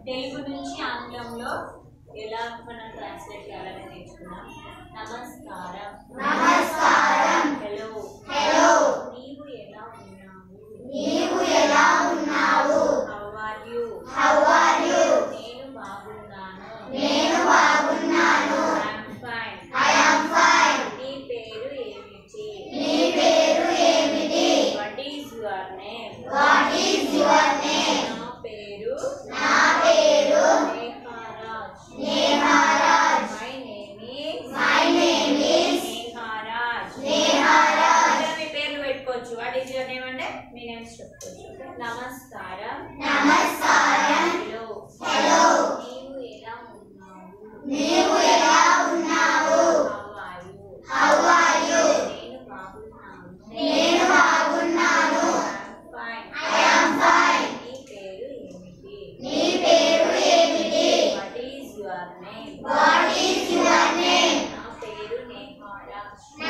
తెలుగు నుంచి ఆంగ్లంలో ఎలా మనం ట్రాన్స్లేట్ చేయాలని నేర్చుకున్నాం నమస్కారం నమస్కారం హలో హలో నీవు ఎలా ఉన్నావు నీవు ఎలా ఉన్నావు how are you how are you నేను బాగున్నాను నేను బాగున్నాను I'm fine I am fine నీ పేరు ఏమిటి నీ పేరు ఏమిటి what is your name what is your name నా పేరు నా పేరు Neha Raj Neha Raj my name is my name is Neha Raj Neha Raj ఇలా మీ పేర్లు పెట్టుకోవచ్చు వాట్ ఈస్ యువర్ నేమ్ అంటే మీ నేమ్స్ చెప్పుకోవచ్చు okay? నమస్కారం నమస్కారం హలో హలో నీవు ఎలా ఉన్నావు నీవు ఎలా ఉన్నావు how are you how are you నేను బాగున్నాను నేను బాగున్నాను ఫైన్ ఐ యామ్ ఫైన్ నీ పేరు ఏమిటి నీ పేరు ఏమిటి what is your name what is your name నా పేరు నేహారాజ్